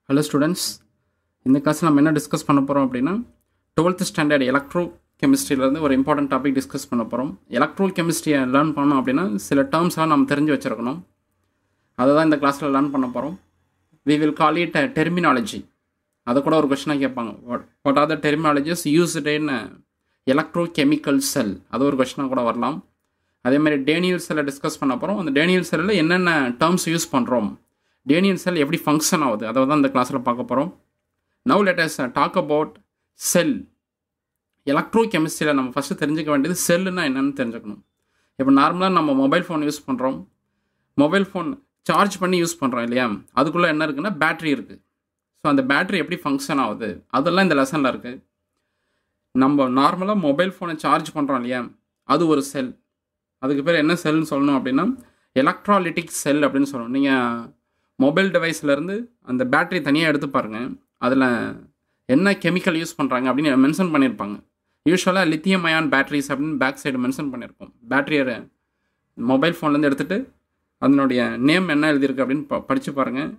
Hello students இந்த கிளாஸில் நம்ம என்ன டிஸ்கஸ் பண்ண போகிறோம் அப்படின்னா டுவெல்த் ஸ்டாண்டர்ட் எலக்ட்ரோ கெமிஸ்ட்ரியிலேருந்து ஒரு இம்பார்ட்டன்ட் டாபிக் டிஸ்கஸ் பண்ண போகிறோம் எலக்ட்ரோ கெமிஸ்ட்ரியை லேர்ன் பண்ணோம் அப்படின்னா சில டேர்ம்ஸ்லாம் நம்ம தெரிஞ்சு வச்சுருக்கணும் அதை தான் இந்த கிளாஸில் லேர்ன் பண்ண போகிறோம் we will call it terminology அதை கூட ஒரு கொஷனாக கேட்பாங்க what are the terminologies used in electrochemical cell அது ஒரு கொஷனாக கூட வரலாம் அதே மாதிரி டேனியல் செல்லை டிஸ்கஸ் பண்ண போகிறோம் அந்த டேனியல் செல்லில் என்னென்ன டேர்ம்ஸ் யூஸ் பண்ணுறோம் டேனியல் செல் எப்படி ஃபங்க்ஷன் ஆகுது அதை தான் இந்த கிளாஸில் பார்க்க போகிறோம் now let's talk about cell எலக்ட்ரோ கெமிஸ்ட்ரியில் நம்ம ஃபஸ்ட்டு தெரிஞ்சுக்க வேண்டியது செல்லுனா என்னென்னு தெரிஞ்சுக்கணும் இப்போ நார்மலாக நம்ம மொபைல் ஃபோன் யூஸ் பண்ணுறோம் மொபைல் ஃபோன் சார்ஜ் பண்ணி யூஸ் பண்ணுறோம் இல்லையா அதுக்குள்ளே என்ன இருக்குன்னா பேட்ரி இருக்குது ஸோ அந்த பேட்ரி எப்படி ஃபங்க்ஷன் ஆகுது அதெல்லாம் இந்த லெசனில் இருக்குது நம்ம நார்மலாக மொபைல் ஃபோனை சார்ஜ் பண்ணுறோம் இல்லையா அது ஒரு செல் அதுக்கு பேர் என்ன செல்னு சொல்லணும் அப்படின்னா எலக்ட்ராலிட்டிக் செல் அப்படின்னு சொல்லணும் நீங்கள் மொபைல் டிவைஸ்லேருந்து அந்த பேட்டரி தனியாக எடுத்து பாருங்கள் அதில் என்ன கெமிக்கல் யூஸ் பண்ணுறாங்க அப்படின்னு மென்ஷன் பண்ணியிருப்பாங்க யூஸ்வலாக லித்தியம் அயான் பேட்டரிஸ் அப்படின்னு பேக் சைடு மென்ஷன் பண்ணியிருக்கோம் பேட்டரியை மொபைல் ஃபோன்லேருந்து எடுத்துகிட்டு அதனுடைய நேம் என்ன எழுதியிருக்கு அப்படின்னு ப படித்து பாருங்கள்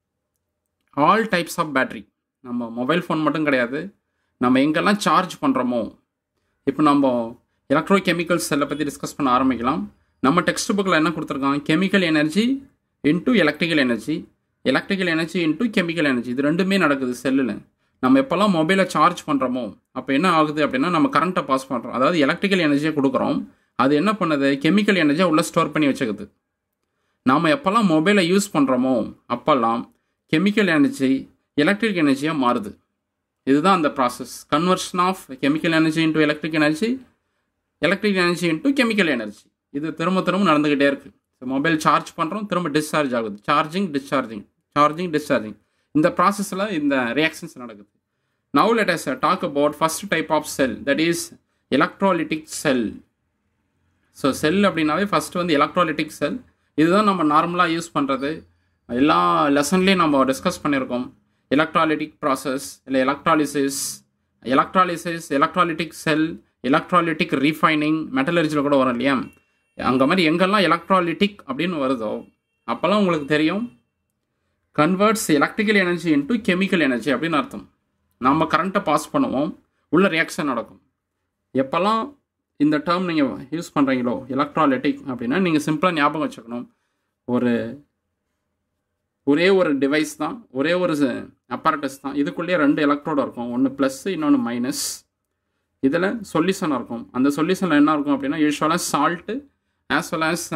ஆல் டைப்ஸ் ஆஃப் பேட்ரி நம்ம மொபைல் ஃபோன் மட்டும் கிடையாது நம்ம எங்கெல்லாம் சார்ஜ் பண்ணுறோமோ இப்போ நம்ம எலக்ட்ரோ கெமிக்கல் செல்லை பற்றி டிஸ்கஸ் பண்ண ஆரம்பிக்கலாம் நம்ம டெக்ஸ்ட் புக்கில் என்ன கொடுத்துருக்காங்க chemical energy into electrical energy electrical energy into chemical energy இது ரெண்டுமே நடக்குது செல்லில் நம்ம எப்போல்லாம் மொபைலை சார்ஜ் பண்ணுறோமோ அப்போ என்ன ஆகுது அப்படின்னா நம்ம கரண்ட்டை பாஸ் பண்ணுறோம் அதாவது எலக்ட்ரிக்கல் எனர்ஜியை கொடுக்குறோம் அது என்ன பண்ணுது கெமிக்கல் எனர்ஜியை உள்ளே ஸ்டோர் பண்ணி வச்சுக்குது நாம் எப்போல்லாம் மொபைலை யூஸ் பண்ணுறோமோ அப்போல்லாம் கெமிக்கல் எனர்ஜி எலக்ட்ரிக் எனர்ஜியாக மாறுது இதுதான் அந்த process conversion of chemical energy into electric energy electric energy into chemical energy இது திரும்ப திரும்ப நடந்துக்கிட்டே இருக்குது ஸோ மொபைல் சார்ஜ் பண்ணுறோம் திரும்ப டிஸ்சார்ஜ் ஆகுது சார்ஜிங் டிஸ்சார்ஜிங் சார்ஜிங் டிஸ்சார்ஜிங் இந்த ப்ராசஸில் இந்த ரியாக்ஷன்ஸ் நடக்குது now let us talk about first type of cell that is electrolytic cell so cell அப்படின்னாவே ஃபஸ்ட்டு வந்து எலக்ட்ராலிட்டிக் செல் இதுதான் நம்ம நார்மலாக யூஸ் பண்ணுறது எல்லா லெசன்லேயும் நம்ம டிஸ்கஸ் பண்ணியிருக்கோம் எலக்ட்ராலிட்டிக் ப்ராசஸ் இல்லை electrolysis electrolysis electrolytic cell electrolytic refining மெட்டலர்ஜியில் கூட வரும் இல்லையா அங்கே மாதிரி எங்கெல்லாம் எலக்ட்ராலிட்டிக் அப்படின்னு வருதோ அப்போல்லாம் உங்களுக்கு தெரியும் converts electrical energy into chemical energy அப்படின்னு அர்த்தம் நம்ம கரண்ட்டை பாஸ் பண்ணுவோம் உள்ள ரியாக்ஷன் நடக்கும் எப்போல்லாம் இந்த டேர்ம் நீங்கள் யூஸ் பண்ணுறீங்களோ எலக்ட்ராலிட்டிக் அப்படின்னா நீங்கள் சிம்பிளாக ஞாபகம் வச்சுக்கணும் ஒரு ஒரே ஒரு டிவைஸ் தான் ஒரே ஒரு அப்பாரட்டஸ் தான் இதுக்குள்ளேயே ரெண்டு எலக்ட்ரோடு இருக்கும் ஒன்று ப்ளஸ் இன்னொன்று மைனஸ் இதில் சொல்யூஷன் இருக்கும் அந்த சொல்யூஷனில் என்ன இருக்கும் அப்படின்னா யூஸ்வலாக salt as well as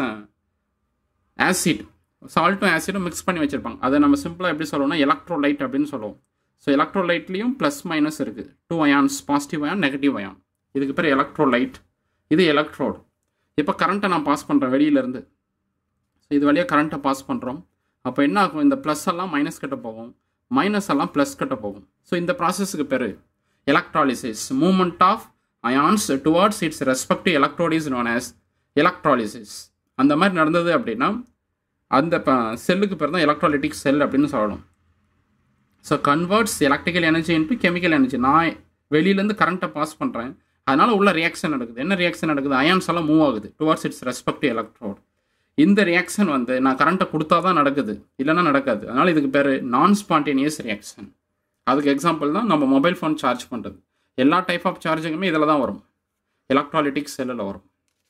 acid சால்ட்டும் ஆசிடும் மிக்ஸ் பண்ணி வச்சுருப்பாங்க அதை நம்ம சிம்பிளாக எப்படி சொல்லுவோம்னா எலக்ட்ரோலைட் அப்படின்னு சொல்லுவோம் ஸோ எலக்ட்ரோலைட்லேயும் ப்ளஸ் மைனஸ் இருக்குது two ions positive ion negative ion இதுக்கு பேர் எலக்ட்ரோலைட் இது எலக்ட்ரோடு இப்போ கரண்ட்டை நான் பாஸ் பண்ணுறேன் வெளியிலேருந்து ஸோ இது வழியாக கரண்ட்டை பாஸ் பண்ணுறோம் அப்போ என்ன ஆகும் இந்த ப்ளஸ் எல்லாம் மைனஸ் கிட்ட போகும் மைனஸ் எல்லாம் ப்ளஸ் கிட்ட போகும் ஸோ இந்த ப்ராசஸுக்கு பேர் electrolysis movement of ions towards its respective electrode is known as electrolysis அந்த மாதிரி நடந்தது அப்படின்னா அந்த செல்லுக்கு பேர் தான் எலக்ட்ராலிட்டிக் செல் அப்படின்னு சொல்லணும் so converts electrical energy into chemical energy நான் வெளியிலேருந்து கரண்ட்டை பாஸ் பண்ணுறேன் அதனால் உள்ள ரியாக்ஷன் நடக்குது என்ன ரியாக்ஷன் நடக்குது அயான்ஸ் எல்லாம் மூவ் ஆகுது டுவார்ட்ஸ் இட்ஸ் ரெஸ்பெக்டிவ் எலக்ட்ரோட் இந்த ரியாக்ஷன் வந்து நான் கரண்ட்டை கொடுத்தா தான் நடக்குது இல்லைன்னா நடக்காது அதனால் இதுக்கு பேர் நான் ஸ்பான்டேனியஸ் ரியாக்ஷன் அதுக்கு எக்ஸாம்பிள் தான் நம்ம மொபைல் ஃபோன் சார்ஜ் பண்ணுறது எல்லா டைப் ஆஃப் சார்ஜிங்குமே இதில் தான் வரும் எலக்ட்ராலிட்டிக் செல்லில் வரும்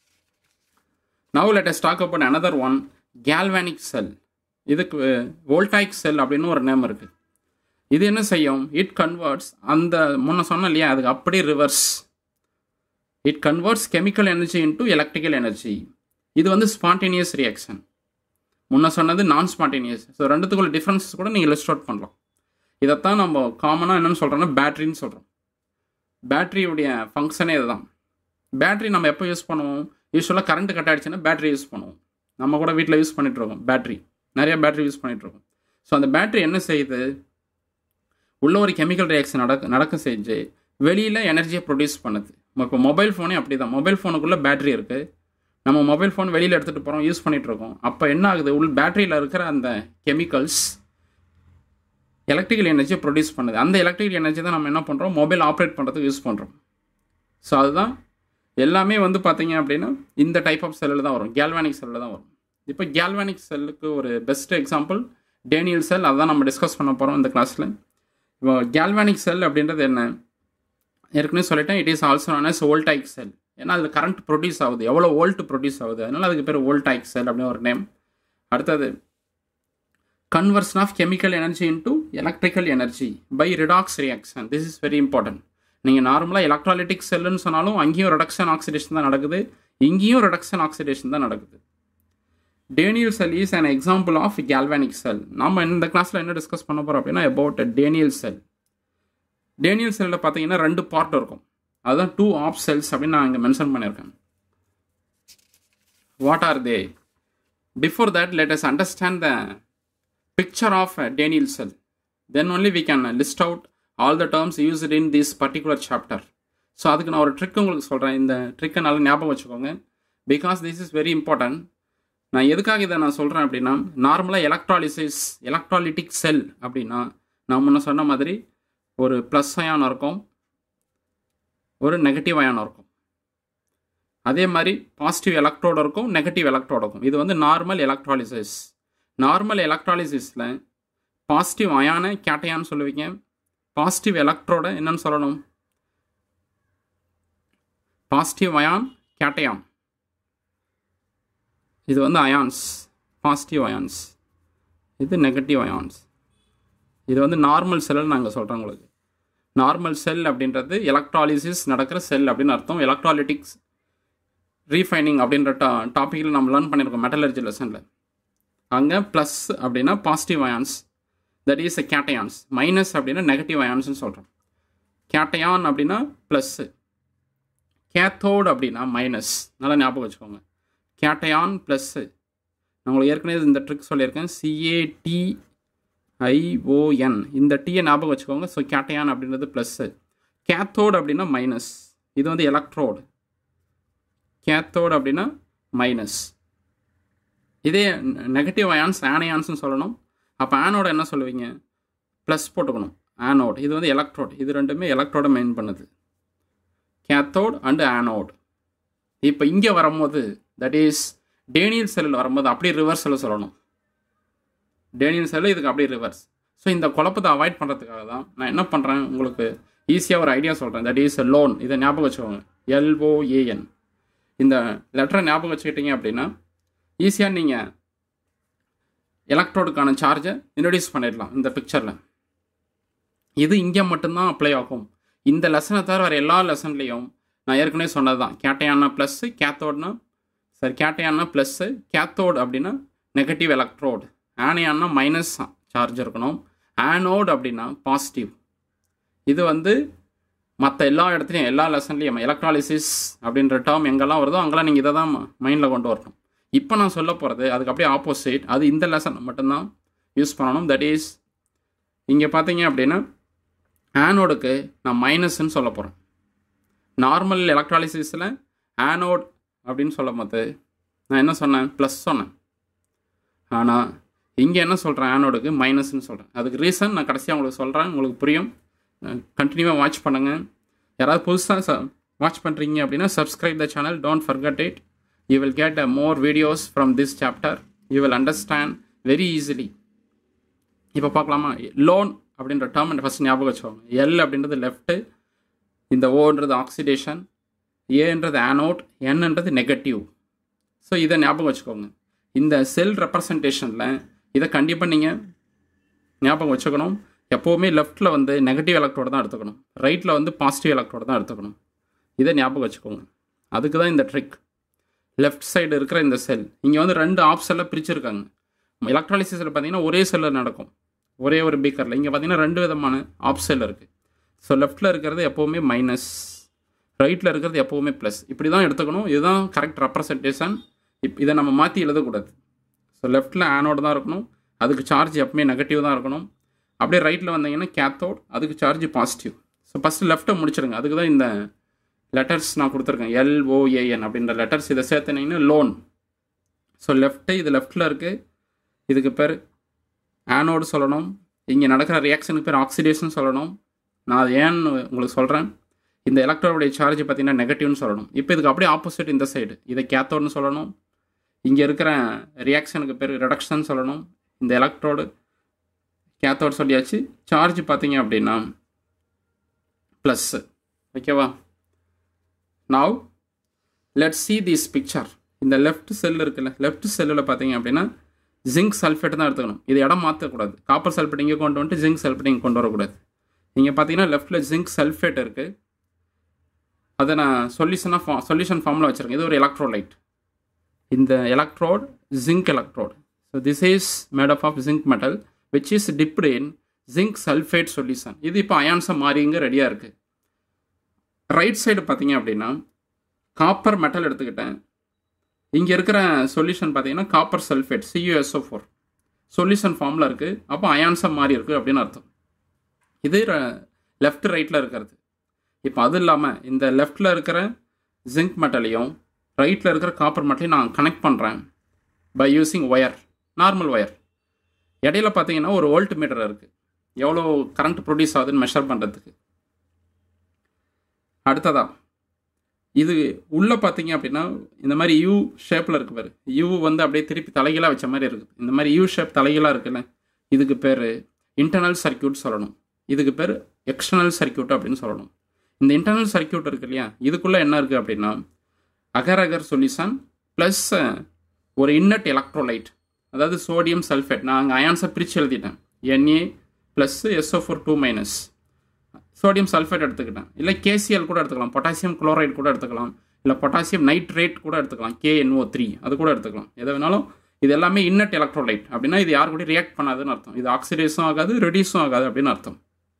now let us talk about another one galvanic cell இதுக்கு வோல்டாயிக் செல் அப்படின்னு ஒரு நேம் இருக்குது இது என்ன செய்யும் இட் கன்வெர்ட்ஸ் அந்த முன்ன சொன்ன இல்லையா அதுக்கு அப்படியே reverse it converts chemical energy into electrical energy இது வந்து ஸ்பான்டேனியஸ் ரியாக்ஷன் முன்ன சொன்னது நான் ஸ்பான்டேனியஸ் ஸோ ரெண்டுத்துக்குள்ள டிஃப்ரென்சஸ் கூட நீங்கள் லிஸ்ட் அவுட் பண்ணலாம் இதைத்தான் நம்ம காமனாக என்னென்னு சொல்கிறோன்னா பேட்ரின்னு சொல்கிறோம் பேட்ரியுடைய ஃபங்க்ஷனே இதுதான் பேட்ரி நம்ம எப்போ யூஸ் பண்ணுவோம் யூஸ்வலாக கரண்ட் கட் ஆகிடுச்சுன்னா பேட்ரி யூஸ் பண்ணுவோம் நம்ம கூட வீட்டில் யூஸ் பண்ணிகிட்ருக்கோம் பேட்ரி நிறைய பேட்ரி யூஸ் பண்ணிகிட்ருக்கோம் ஸோ அந்த பேட்ரி என்ன செய்யுது உள்ள ஒரு கெமிக்கல் ரியாக்ஷன் நடக்க நடக்க செஞ்சு வெளியில் எனர்ஜியை ப்ரொடியூஸ் பண்ணுது இப்போ மொபைல் ஃபோனே அப்படி தான் மொபைல் ஃபோனுக்குள்ளே பேட்ரி இருக்குது நம்ம மொபைல் ஃபோன் வெளியில் எடுத்துகிட்டு போகிறோம் யூஸ் பண்ணிகிட்ருக்கோம் அப்போ என்ன ஆகுது உள் பேட்டரியில் இருக்கிற அந்த கெமிக்கல்ஸ் எலக்ட்ரிக்கல் எனர்ஜியை ப்ரொடியூஸ் பண்ணுது அந்த எலக்ட்ரிக்கல் எனர்ஜி தான் நம்ம என்ன பண்ணுறோம் மொபைல் ஆப்ரேட் பண்ணுறதுக்கு யூஸ் பண்ணுறோம் ஸோ அதுதான் எல்லாமே வந்து பார்த்தீங்க அப்படின்னா இந்த டைப் ஆஃப் செல்லில் தான் வரும் கேல்வானிக் செல்லில் தான் வரும் இப்போ கேல்வானிக் செல்லுக்கு ஒரு பெஸ்ட் எக்ஸாம்பிள் டேனியல் செல் அதான் நம்ம டிஸ்கஸ் பண்ண போகிறோம் இந்த கிளாஸில் இப்போ கேல்வானிக் செல் அப்படின்றது என்ன ஏற்கனவே சொல்லிட்டேன் it is also known as voltaic cell ஏன்னா அதில் கரண்ட் ப்ரொடியூஸ் ஆகுது எவ்வளோ வோல்ட் ப்ரொடியூஸ் ஆகுது அதனால் அதுக்கு பேர் வோல்டாயிக் செல் அப்படின்னு ஒரு நேம் அடுத்தது conversion of chemical energy into electrical energy by redox reaction this is very important நீங்கள் நார்மலாக எலக்ட்ராலிட்டிக் செல்லுன்னு சொன்னாலும் அங்கேயும் ரிடக்ஷன் ஆக்சிடேஷன் தான் நடக்குது இங்கேயும் ரிடக்ஷன் ஆக்சிடேஷன் தான் நடக்குது Daniell cell is an example of galvanic cell நம்ம இந்த கிளாஸில் என்ன டிஸ்கஸ் பண்ண போகிறோம் அப்படின்னா அபவுட் டேனியல் செல் டேனியல் செல்லில் பார்த்தீங்கன்னா ரெண்டு பார்ட் இருக்கும் அதுதான் டூ ஆப் செல்ஸ் அப்படின்னு நான் இங்கே மென்ஷன் பண்ணியிருக்கேன் what are they before that let us understand the picture of a Daniel cell. Then only we can list out all the terms used in this particular chapter. So அதுக்கு நான் ஒரு trick உங்களுக்கு சொல்கிறேன் இந்த ட்ரிக்கை நல்லா ஞாபகம் வச்சுக்கோங்க because this is very important நான் எதுக்காக இதை நான் சொல்கிறேன் அப்படின்னா நார்மலாக எலக்ட்ராலிசிஸ் எலக்ட்ராலிட்டிக் செல் அப்படின்னா நான் முன்ன சொன்ன மாதிரி ஒரு ப்ளஸ் அயான் இருக்கும் ஒரு நெகட்டிவ் அயான் இருக்கும் அதே மாதிரி பாசிட்டிவ் எலக்ட்ரோடு இருக்கும் நெகட்டிவ் எலக்ட்ரோடு இருக்கும் இது வந்து நார்மல் எலக்ட்ராலிசிஸ் நார்மல் எலக்ட்ராலிசிஸில் பாசிட்டிவ் அயான கேட்டையான்னு சொல்லுவீங்க பாசிட்டிவ் எலக்ட்ரோட என்னன்னு சொல்லணும் பாசிட்டிவ் அயான் கேட்டையான் இது வந்து அயான்ஸ் பாசிட்டிவ் அயான்ஸ் இது நெகட்டிவ் அயான்ஸ் இது வந்து நார்மல் செல்லுன்னு நாங்கள் சொல்கிறோம் உங்களுக்கு நார்மல் செல் அப்படின்றது எலக்ட்ராலிசிஸ் நடக்கிற செல் அப்படின்னு அர்த்தம் எலக்ட்ராலிட்டிக்ஸ் ரீஃபைனிங் அப்படின்ற டா டாப்பிக்கில் நம்ம லேர்ன் பண்ணியிருக்கோம் மெட்டலர்ஜி லெசனில் அங்கே ப்ளஸ் அப்படின்னா positive ions that is a cations minus அப்படின்னா நெகட்டிவ் அயான்ஸ்னு சொல்கிறோம் கேட்டையான் அப்படின்னா ப்ளஸ்ஸு கேத்தோடு அப்படின்னா மைனஸ் நல்லா ஞாபகம் வச்சுக்கோங்க கேட்டையான் ப்ளஸ்ஸு நான் உங்களுக்கு ஏற்கனவே இந்த ட்ரிக் சொல்லியிருக்கேன் சிஏடி ஐஓஎன் இந்த டீயை ஞாபகம் வச்சுக்கோங்க ஸோ கேட்டையான் அப்படின்றது ப்ளஸ்ஸு கேத்தோடு அப்படின்னா மைனஸ் இது வந்து எலக்ட்ரோடு கேத்தோடு அப்படின்னா மைனஸ் இதே நெகட்டிவ் அயான்ஸ் ஆனயான்ஸ்னு சொல்லணும் அப்போ ஆனோட என்ன சொல்லுவீங்க ப்ளஸ் போட்டுக்கணும் ஆனோட் இது வந்து எலக்ட்ரோட் இது ரெண்டுமே எலக்ட்ரோட மெயின் பண்ணுது கேத்தோட் அண்டு ஆனோட் இப்போ இங்கே வரும்போது தட் இஸ் டேனியல் செல்லில் வரும்போது அப்படியே ரிவர்ஸில் சொல்லணும் டேனியல் செல்லு இதுக்கு அப்படியே ரிவர்ஸ் ஸோ இந்த குழப்பத்தை அவாய்ட் பண்ணுறதுக்காக தான் நான் என்ன பண்ணுறேன் உங்களுக்கு ஈஸியாக ஒரு ஐடியா சொல்கிறேன் தட் இஸ் லோன் இதை ஞாபகம் வச்சுக்கோங்க எல்ஓஏஎன் இந்த லெட்டரை ஞாபகம் வச்சுக்கிட்டீங்க அப்படின்னா ஈஸியாக நீங்கள் எலக்ட்ரோடுக்கான சார்ஜை இன்ட்ரடியூஸ் பண்ணிடலாம் இந்த பிக்சரில் இது இங்கே மட்டும்தான் அப்ளை ஆகும் இந்த லெசனை தவிர வேறு எல்லா லெசன்லேயும் நான் ஏற்கனவே சொன்னது தான் கேட்டையானா ப்ளஸ்ஸு கேத்தோட்னா சரி கேட்டையானா ப்ளஸ்ஸு கேத்தோடு அப்படின்னா நெகட்டிவ் எலக்ட்ரோடு ஆனையானா மைனஸ் சார்ஜ் இருக்கணும் ஆனோடு அப்படின்னா பாசிட்டிவ் இது வந்து மற்ற எல்லா இடத்துலையும் எல்லா லெசன்லேயும் எலக்ட்ராலிசிஸ் அப்படின்ற டேர்ம் எங்கெல்லாம் வருதோ அங்கெல்லாம் நீங்கள் இதை தான் மைண்டில் கொண்டு வரணும் இப்போ நான் சொல்ல போகிறது அதுக்கு அப்படியே ஆப்போசிட் அது இந்த லெசன் மட்டும்தான் யூஸ் பண்ணணும் தட் இஸ் இங்கே பார்த்தீங்க அப்படின்னா ஆனோடுக்கு நான் மைனஸ்ன்னு சொல்ல போகிறேன் நார்மல் எலக்ட்ராலிசிஸில் ஆனோட் அப்படின்னு சொல்லும் போது நான் என்ன சொன்னேன் ப்ளஸ் சொன்னேன் ஆனால் இங்கே என்ன சொல்கிறேன் ஆனோடுக்கு மைனஸ்ன்னு சொல்கிறேன் அதுக்கு ரீசன் நான் கடைசியாக உங்களுக்கு சொல்கிறேன் உங்களுக்கு புரியும் கண்டினியூவாக வாட்ச் பண்ணுங்கள் யாராவது புதுசாக ச வாட்ச் பண்ணுறீங்க அப்படின்னா subscribe the channel don't forgot it you will get a more videos from this chapter you will understand very easily இப்போ பார்க்கலாமா லோன் அப்படின்ற டேர்ம் ஃபஸ்ட் ஞாபகம் வச்சுக்கோங்க எல் அப்படின்றது லெஃப்ட்டு இந்த ஓன்றது ஆக்சிடேஷன் ஏன்றது ஆனோட் என்னன்றது நெகட்டிவ் ஸோ இதை ஞாபகம் வச்சுக்கோங்க இந்த செல் ரெப்ரசன்டேஷனில் இதை கண்டிப்பாக நீங்கள் ஞாபகம் வச்சுக்கணும் எப்போவுமே லெஃப்ட்டில் வந்து நெகட்டிவ் எலக்ட்ரோடு தான் எடுத்துக்கணும் ரைட்டில் வந்து பாசிட்டிவ் எலக்ட்ரோடு தான் எடுத்துக்கணும் இதை ஞாபகம் வச்சுக்கோங்க அதுக்கு தான் இந்த ட்ரிக் லெஃப்ட் சைடு இருக்கிற இந்த செல் இங்கே வந்து ரெண்டு ஆப் செல்லில் பிரிச்சிருக்காங்க எலக்ட்ராலிசிஸில் பார்த்தீங்கன்னா ஒரே செல்லில் நடக்கும் ஒரே ஒரு பீக்கரில் இங்கே பார்த்தீங்கன்னா ரெண்டு விதமான ஆப் செல் இருக்குது ஸோ லெஃப்ட்டில் இருக்கிறது எப்போவுமே மைனஸ் ரைட்டில் இருக்கிறது எப்போவுமே ப்ளஸ் இப்படி தான் எடுத்துக்கணும் இதுதான் கரெக்ட் ரெப்ரசன்டேஷன் இப் இதை நம்ம மாற்றி எழுதக்கூடாது ஸோ லெஃப்ட்டில் ஆனோடு தான் இருக்கணும் அதுக்கு சார்ஜ் எப்பவுமே நெகட்டிவ் தான் இருக்கணும் அப்படியே ரைட்டில் வந்தீங்கன்னா கேத்தோட் அதுக்கு சார்ஜ் பாசிட்டிவ் ஸோ ஃபஸ்ட்டு லெஃப்ட்டை முடிச்சிருங்க அதுக்கு தான் இந்த லெட்டர்ஸ் நான் கொடுத்துருக்கேன் எல்ஓஏஎன் அப்படின்ற லெட்டர்ஸ் இதை சேர்த்துனீங்கன்னா லோன் ஸோ லெஃப்ட்டு இது லெஃப்ட்டில் இருக்குது இதுக்கு பேர் ஆனோடு சொல்லணும் இங்கே நடக்கிற ரியாக்ஷனுக்கு பேர் ஆக்சிடேஷன் சொல்லணும் நான் அது ஏன்னு உங்களுக்கு சொல்கிறேன் இந்த எலக்ட்ரோடைய சார்ஜ் பார்த்தீங்கன்னா நெகட்டிவ்னு சொல்லணும் இப்போ இதுக்கு அப்படியே ஆப்போசிட் இந்த சைடு இதை கேத்தோடுன்னு சொல்லணும் இங்கே இருக்கிற ரியாக்ஷனுக்கு பேர் ரிடக்ஷன் சொல்லணும் இந்த எலக்ட்ரோடு கேத்தோட் சொல்லியாச்சு சார்ஜ் பார்த்தீங்க அப்படின்னா ப்ளஸ்ஸு ஓகேவா now let see this picture இந்த லெஃப்ட் செல் இருக்குல்ல லெஃப்ட் செல்லில் பார்த்தீங்க அப்படின்னா ஜிங்க் சல்ஃபேட் தான் எடுத்துக்கணும் இது இடம் மாற்றக்கூடாது காப்பர் சல்ஃபேட் இங்கே கொண்டு வந்துட்டு ஜிங்க் சல்ஃபேட் இங்கே கொண்டு வரக்கூடாது இங்கே பார்த்தீங்கன்னா லெஃப்ட்டில் ஜிங்க் சல்ஃபேட் இருக்குது அதை நான் சொல்யூஷனாக ஃபா சொல்யூஷன் ஃபார்மில் வச்சுருக்கேன் இது ஒரு எலக்ட்ரோலைட் இந்த electrode zinc electrode so this is made of of zinc metal which is dipped in zinc sulphate solution இது இப்போ அயான்ஸாக மாறிங்க ரெடியாக இருக்குது ரைட் சைடு பார்த்தீங்க அப்படின்னா காப்பர் மெட்டல் எடுத்துக்கிட்டேன் இங்கே இருக்கிற சொல்யூஷன் பார்த்தீங்கன்னா copper sulphate C U S O four solution ஃபார்மில் இருக்குது அப்போ அயான்ஸாக மாறி இருக்குது அப்படின்னு அர்த்தம் இது லெஃப்ட் ரைட்டில் இருக்கிறது இப்போ அது இல்லாமல் இந்த லெஃப்டில் இருக்கிற ஜிங்க் மெட்டலையும் ரைட்டில் இருக்கிற காப்பர் மெட்டலையும் நான் கனெக்ட் பண்ணுறேன் by using wire normal wire இடையில பார்த்தீங்கன்னா ஒரு வோல்ட் மீட்டர் இருக்குது எவ்வளோ கரண்ட் ப்ரொடியூஸ் ஆகுதுன்னு மெஷர் பண்ணுறதுக்கு அடுத்ததா இது உள்ளே பார்த்தீங்க அப்படின்னா இந்த மாதிரி யூ ஷேப்பில் இருக்கு பாரு யூ வந்து அப்படியே திருப்பி தலைகீழாக வச்ச மாதிரி இருக்குது இந்த மாதிரி யூ ஷேப் தலைகீழாக இருக்குல்ல இதுக்கு பேர் இன்டர்னல் சர்க்கியூட் சொல்லணும் இதுக்கு பேர் எக்ஸ்டர்னல் சர்க்கியூட் அப்படின்னு சொல்லணும் இந்த இன்டர்னல் சர்க்கியூட் இருக்கு இல்லையா இதுக்குள்ளே என்ன இருக்குது அப்படின்னா அகர் அகர் சொல்யூஷன் ப்ளஸ் ஒரு இன்னட் எலக்ட்ரோலைட் அதாவது சோடியம் சல்ஃபேட் நான் அங்கே அயான்ஸை பிரித்து எழுதிட்டேன் N A plus S O four two minus sodium sulphate எடுத்துக்கிட்டேன் இல்லை கேசிஎல் கூட எடுத்துக்கலாம் பொட்டாசியம் குளோரைட் கூட எடுத்துக்கலாம் இல்லை பொட்டாசியம் நைட்ரேட் கூட எடுத்துக்கலாம் கேஎன்ஓ த்ரீ அது கூட எடுத்துக்கலாம் எதை வேணாலும் இது எல்லாமே இன்னட் எலக்ட்ரோலைட் அப்படின்னா இது யாரு கூட ரியாக்ட் பண்ணாதுன்னு அர்த்தம் இது ஆக்சிடைஸும் ஆகாது ரெடியூஸும் ஆகாது அப்படின்னு அர்த்தம்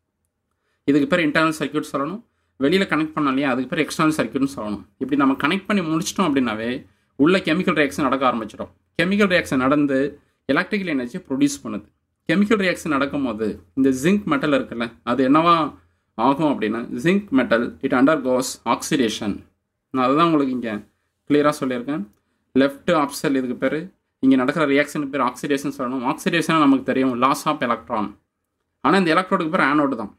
இதுக்கு பேர் இன்டர்னல் சர்க்கியூட் சொல்லணும் வெளியில் கனெக்ட் பண்ணோம் இல்லையா அதுக்கு பேர் எக்ஸ்டர்னல் சர்க்கியூட்னு சொல்லணும் இப்படி நம்ம கனெக்ட் பண்ணி முடிச்சிட்டோம் அப்படின்னாவே உள்ள கெமிக்கல் ரியாக்ஷன் நடக்க ஆரம்பிச்சிடும் கெமிக்கல் ரியாக்ஷன் நடந்து எலக்ட்ரிக்கல் எனர்ஜி ப்ரொடியூஸ் பண்ணுது கெமிக்கல் ரியாக்ஷன் நடக்கும்போது இந்த ஜிங்க் மெட்டல் இருக்குல்ல அது என்னவா ஆகும் அப்படின்னா zinc metal it undergoes oxidation நான் அதுதான் உங்களுக்கு இங்கே கிளியராக சொல்லியிருக்கேன் லெஃப்ட் ஆப்சல் இதுக்கு பேர் இங்கே நடக்கிற ரியாக்ஷனுக்கு பேர் ஆக்சிடேஷன் சொல்லணும் ஆக்சிடேஷன் நமக்கு தெரியும் லாஸ் ஆஃப் எலக்ட்ரான் ஆனால் இந்த எலக்ட்ரோடுக்கு பேர் ஆனோடு தான்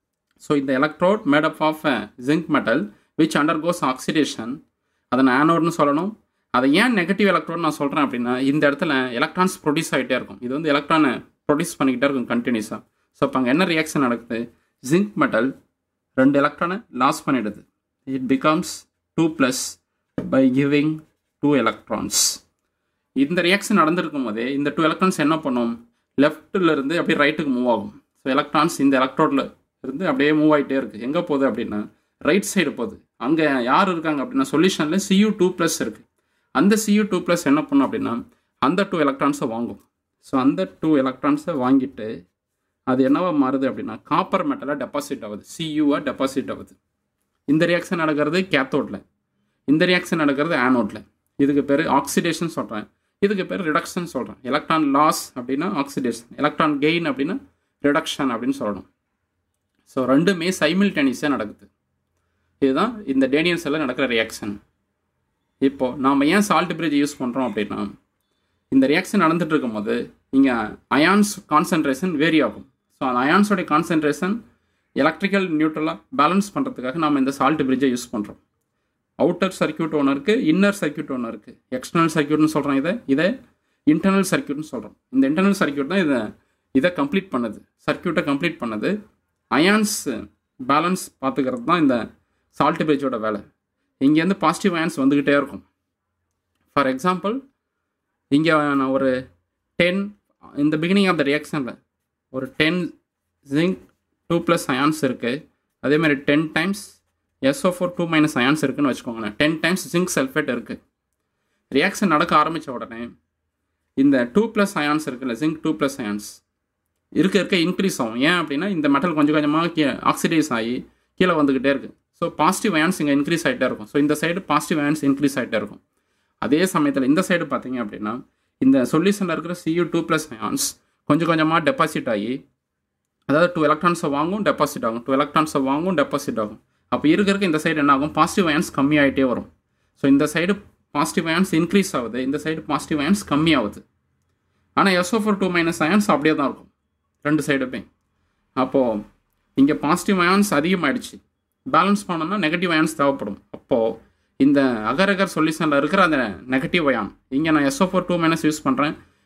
ஸோ இந்த electrode made up of zinc metal which undergoes oxidation அதை நான் ஆனோட்னு சொல்லணும் அதை ஏன் நெகட்டிவ் எலக்ட்ரான் நான் சொல்கிறேன் அப்படின்னா இந்த இடத்துல எலக்ட்ரான்ஸ் ப்ரொடியூஸ் ஆகிட்டே இருக்கும் இது வந்து எலக்ட்ரானை ப்ரொடியூஸ் பண்ணிக்கிட்டே இருக்கும் கண்டினியூஸாக ஸோ இப்போ அங்கே என்ன ரியாக்ஷன் நடக்குது ஜிங்க் மெட்டல் ரெண்டு எலக்ட்ரானை லாஸ் பண்ணிடுது it becomes two plus by giving two electrons இந்த ரியாக்ஷன் நடந்திருக்கும் போதே இந்த டூ எலக்ட்ரான்ஸ் என்ன பண்ணும் லெஃப்ட்டில் இருந்து அப்படியே ரைட்டுக்கு மூவ் ஆகும் ஸோ எலக்ட்ரான்ஸ் இந்த எலக்ட்ரோடில் இருந்து அப்படியே மூவ் ஆகிட்டே இருக்குது எங்கே போகுது அப்படின்னா ரைட் சைடு போகுது அங்கே யார் இருக்காங்க அப்படின்னா சொல்யூஷனில் சியூ டூ ப்ளஸ் இருக்குது அந்த சியூ டூ ப்ளஸ் என்ன பண்ணும் அப்படின்னா அந்த டூ எலக்ட்ரான்ஸை வாங்கும் ஸோ அந்த டூ எலக்ட்ரான்ஸை வாங்கிட்டு அது என்னவா மாறுது அப்படின்னா காப்பர் மெட்டலாக டெபாசிட் ஆகுது சியூவாக டெபாசிட் ஆகுது இந்த ரியாக்ஷன் நடக்கிறது கேத்தோடில் இந்த ரியாக்ஷன் நடக்கிறது ஆனோடில் இதுக்கு பேர் ஆக்சிடேஷன் சொல்கிறேன் இதுக்கு பேர் ரிடக்ஷன் சொல்கிறேன் எலக்ட்ரான் லாஸ் அப்படின்னா ஆக்சிடேஷன் எலக்ட்ரான் கெயின் அப்படின்னா ரிடக்ஷன் அப்படின்னு சொல்லணும் ஸோ ரெண்டுமே சைமில்டேனியஸாக நடக்குது இதுதான் இந்த டேனியல் செல்லில் நடக்கிற ரியாக்ஷன் இப்போது நாம் ஏன் சால்ட் பிரிட்ஜ் யூஸ் பண்ணுறோம் அப்படின்னா இந்த ரியாக்ஷன் நடந்துட்டு இருக்கும்போது இங்கே அயான்ஸ் கான்சன்ட்ரேஷன் வேரி ஆகும் ஸோ அந்த அயான்ஸோடைய கான்சன்ட்ரேஷன் எலக்ட்ரிக்கல் நியூட்ரலாக பேலன்ஸ் பண்ணுறதுக்காக நம்ம இந்த சால்ட் பிரிட்ஜை யூஸ் பண்ணுறோம் அவுட்டர் சர்க்கியூட் ஒன்று இருக்குது இன்னர் சர்க்கியூட் ஒன்று இருக்குது எக்ஸ்டர்னல் சர்க்கியூட்னு சொல்கிறோம் இதை இதை இன்டர்னல் சர்க்கியூட்னு சொல்கிறோம் இந்த இன்டர்னல் சர்க்கியூட் தான் இதை இதை கம்ப்ளீட் பண்ணுது சர்க்கியூட்டை கம்ப்ளீட் பண்ணுது அயான்ஸ் பேலன்ஸ் பார்த்துக்கிறது தான் இந்த சால்ட் பிரிட்ஜோட வேலை இங்கேருந்து பாசிட்டிவ் அயான்ஸ் வந்துக்கிட்டே இருக்கும் ஃபார் எக்ஸாம்பிள் இங்கே நான் ஒரு டென் இந்த பிகினிங் ஆஃப் த ரியாக்ஷனில் ஒரு ten zinc two plus ions இருக்குது அதேமாதிரி ten times S O four two minus ions இருக்குன்னு வச்சுக்கோங்களேன் டென் டைம்ஸ் ஜிங்க் சல்ஃபேட் இருக்குது ரியாக்ஷன் நடக்க ஆரம்பித்த உடனே இந்த டூ ப்ளஸ் அயான்ஸ் இருக்குல்ல ஜிங்க் டூ ப்ளஸ் அயான்ஸ் இருக்க இருக்க இன்க்ரீஸ் ஆகும் ஏன் அப்படின்னா இந்த மெட்டல் கொஞ்சம் கொஞ்சமாக கீ ஆக்சிடைஸ் ஆகி கீழே வந்துக்கிட்டே இருக்குது ஸோ பாசிட்டிவ் அயான்ஸ் இங்கே இன்க்ரீஸ் ஆகிட்டே இருக்கும் ஸோ இந்த சைடு பாசிட்டிவ் அயான்ஸ் இன்க்ரீஸ் ஆகிட்டே இருக்கும் அதே சமயத்தில் இந்த சைடு பார்த்தீங்க அப்படின்னா இந்த சொல்யூஷனில் இருக்கிற சியூ டூ ப்ளஸ் அயான்ஸ் கொஞ்சம் கொஞ்சமாக டெபாசிட் ஆகி அதாவது டூ எலக்ட்ரான்ஸை வாங்கும் டெபாசிட் ஆகும் டூ எலக்ட்ரான்ஸை வாங்கும் டெபாசிட் ஆகும் அப்போ இருக்க இருக்க இந்த சைடு என்ன ஆகும் பாசிட்டிவ் அயான்ஸ் கம்மியாகிட்டே வரும் ஸோ இந்த சைடு பாசிட்டிவ் அயான்ஸ் இன்க்ரீஸ் ஆகுது இந்த சைடு பாசிட்டிவ் அயான்ஸ் கம்மியாகுது ஆனால் S O four two minus ions அப்படியே தான் இருக்கும் ரெண்டு சைடுமே அப்போது இங்கே பாசிட்டிவ் அயான்ஸ் அதிகமாகிடுச்சு பேலன்ஸ் பண்ணோம்னா நெகட்டிவ் அயான்ஸ் தேவைப்படும் அப்போது இந்த அகர் அகர் சொல்யூஷனில் இருக்கிற அந்த நெகட்டிவ் அயான் இங்கே நான் SO four two minus use பண்ணுறேன்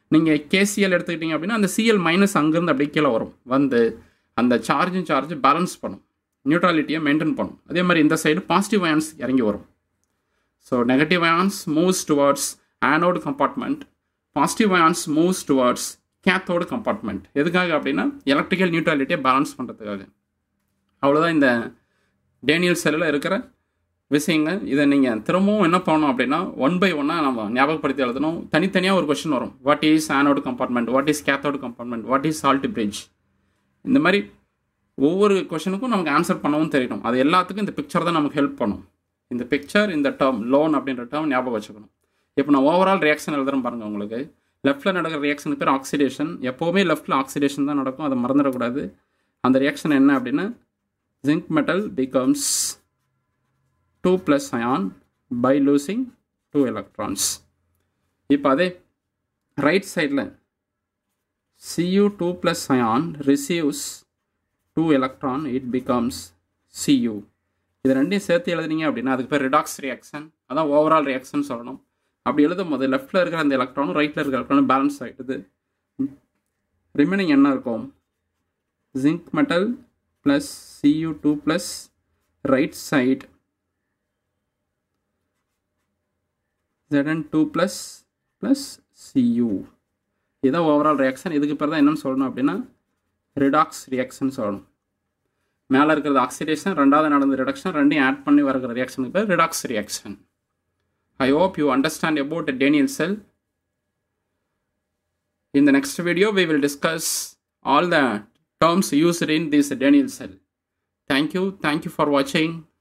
நீங்கள் கேசிஎல் எடுத்துக்கிட்டீங்க அப்படின்னா அந்த சிஎல் மைனஸ் அங்கேருந்து அப்படியே கீழே வரும் வந்து அந்த சார்ஜும் சார்ஜ் பேலன்ஸ் பண்ணும் நியூட்ராலிட்டியை மெயின்டைன் பண்ணும் அதே மாதிரி இந்த சைடு பாசிட்டிவ் அயான்ஸ் இறங்கி வரும் so negative ions moves towards anode compartment positive ions moves towards cathode compartment எதுக்காக அப்படின்னா எலக்ட்ரிக்கல் நியூட்ராலிட்டியை பேலன்ஸ் பண்ணுறதுக்காக அவ்வளோதான் இந்த டேனியல் செல்லில் இருக்கிற விஷயங்க இதை நீங்கள் திரும்பவும் என்ன பண்ணணும் அப்படின்னா ஒன் பை ஒன்னாக நம்ம ஞாபகப்படுத்தி எழுதணும் தனித்தனியாக ஒரு கொஷின் வரும் what is anode compartment what is cathode compartment what is salt bridge இந்த மாதிரி ஒவ்வொரு கொஷனுக்கும் நமக்கு ஆன்சர் பண்ணவும் தெரியணும் அது எல்லாத்துக்கும் இந்த பிக்சர் தான் நமக்கு ஹெல்ப் பண்ணும் இந்த பிக்சர் இந்த டேர்ம் லோன் அப்படின்ற டேர்ம் ஞாபகம் வச்சுக்கணும் இப்போ நான் ஓவரால் ரியாக்ஷன் எழுதுறேன் பாருங்கள் உங்களுக்கு லெஃப்ட்டில் நடக்கிற ரியாக்ஷனுக்கு பேர் ஆக்சிடேஷன் எப்போவுமே லெஃப்ட்டில் ஆக்சிடேஷன் தான் நடக்கும் அதை மறந்துடக்கூடாது அந்த ரியாக்ஷன் என்ன அப்படின்னா zinc metal becomes two plus ion by losing two electrons இப்போ அதே ரைட் சைடில் CU two plus ion receives two electron it becomes CU இது ரெண்டையும் சேர்த்து எழுதுனீங்க அப்படின்னா அதுக்கு பேர் ரிடாக்ஸ் ரியாக்ஷன் அதான் ஓவரால் ரியாக்ஷன் சொல்லணும் அப்படி எழுதும் போது லெஃப்ட்டில் இருக்கிற அந்த எலக்ட்ரானும் ரைட்டில் இருக்கிற எலக்ட்ரானும் பேலன்ஸ் ஆகிடுது ரிமைனிங் என்ன இருக்கும் zinc metal plus CU two plus right side ZN two plus plus CU இதான் ஓவரால் ரியாக்ஷன் இதுக்கு பேர் தான் என்னன்னு சொல்லணும் அப்படின்னா ரிடாக்ஸ் ரியாக்ஷன் சொல்லணும் மேலே இருக்கிறது ஆக்சிடேஷன் ரெண்டாவது நடந்த ரிடக்ஷன் ரெண்டையும் ஆட் பண்ணி வரக்கிற ரியாக்ஷனுக்கு பேர் redox reaction I hope you understand about Daniell cell In the next video, we will discuss all the terms used in this Daniel cell. Thank you. Thank you for watching.